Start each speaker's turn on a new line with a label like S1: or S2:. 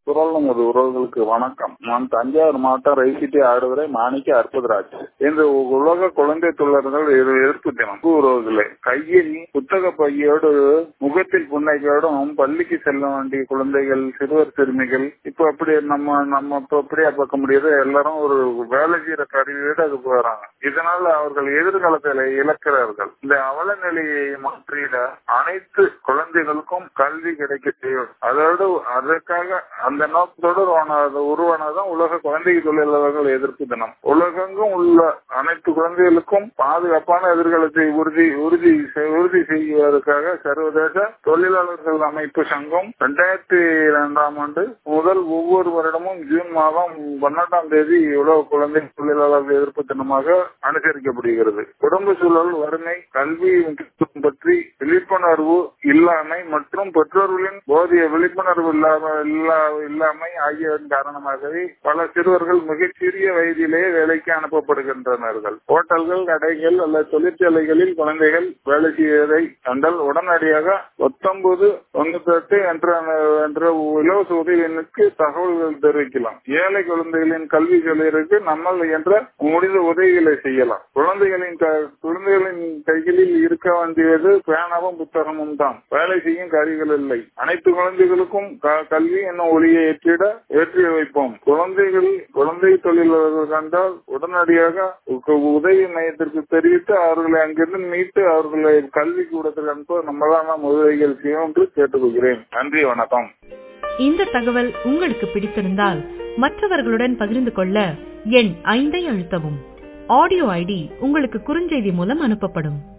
S1: குரல் நமது உறவுகளுக்கு வணக்கம் நான் தஞ்சாவூர் மாவட்டம் ரைசிட்டி ஆடுவரை மாணிக்க அற்புதராஜ் இன்று உலக குழந்தை தொழிலாளர்கள் எதிர்ப்பு தினம் உறவுகளே கையில் புத்தக பையோடு முகத்தில் புன்னகையோடும் பள்ளிக்கு செல்ல வேண்டிய குழந்தைகள் சிறுவர் சிறுமிகள் இப்ப அப்படி நம்ம நம்ம இப்ப அப்படியே பார்க்க முடியாது எல்லாரும் ஒரு வேலை செய்யற கருவியோடு அது போறாங்க இதனால அவர்கள் எதிர்காலத்தில் இழக்கிறார்கள் இந்த அவல நிலையை மாற்றிட அனைத்து குழந்தைகளுக்கும் கல்வி கிடைக்க செய்யும் அதோடு அதற்காக அந்த நோக்கத்தோடு உருவானதான் உலக குழந்தை தொழிலாளர்கள் எதிர்ப்பு தினம் உலகெங்கும் உள்ள அனைத்து குழந்தைகளுக்கும் பாதுகாப்பான எதிர்காலத்தை உறுதி உறுதி உறுதி செய்வதற்காக சர்வதேச தொழிலாளர்கள் அமைப்பு சங்கம் இரண்டாயிரத்தி இரண்டாம் ஆண்டு முதல் ஒவ்வொரு வருடமும் ஜூன் மாதம் பன்னெண்டாம் தேதி உலக குழந்தை தொழிலாளர்கள் எதிர்ப்பு தினமாக அனுசரிக்கப்படுகிறது குடும்ப சூழல் வறுமை கல்வி பற்றி விழிப்புணர்வு இல்லாமை மற்றும் பெற்றோர்களின் போதிய விழிப்புணர்வு இல்லாமை ஆகியவற்றின் காரணமாகவே பல சிறுவர்கள் மிகச்சிறிய வயதிலேயே வேலைக்கு அனுப்பப்படுகின்றனர்கள் ஹோட்டல்கள் கடைகள் அல்லது தொழிற்சாலைகளில் குழந்தைகள் வேலை செய்வதை கண்டால் உடனடியாக பத்தொன்பது தொண்ணூத்தி எட்டு என்ற என்ற இலவச உதவிக்கு தகவல்கள் தெரிவிக்கலாம் ஏழை குழந்தைகளின் கல்வி செலவிற்கு நம்மள் என்ற முடிந்த உதவிகளை செய்யலாம் குழந்தைகளின் குழந்தைகளின் கைகளில் இருக்க வேண்டியது பேனாவும் புத்தகமும் தான் வேலை செய்யும் கருவிகள் இல்லை அனைத்து குழந்தைகளுக்கும் கல்வி என்னும் ஒளியை ஏற்றிட ஏற்றி வைப்போம் குழந்தைகள் குழந்தை தொழிலாளர்கள் கண்டால் உடனடியாக உதவி மையத்திற்கு தெரிவித்து அவர்களை அங்கிருந்து மீட்டு அவர்களை கல்வி கூடத்திற்கு அனுப்ப நம்மளான உதவிகள் செய்யும் என்று கேட்டுக்கொள்கிறேன் நன்றி வணக்கம்
S2: இந்த தகவல் உங்களுக்கு பிடித்திருந்தால் மற்றவர்களுடன் பகிர்ந்து கொள்ள எண் ஐந்தை அழுத்தவும் ஆடியோ ஐடி உங்களுக்கு குறுஞ்செய்தி மூலம் அனுப்பப்படும்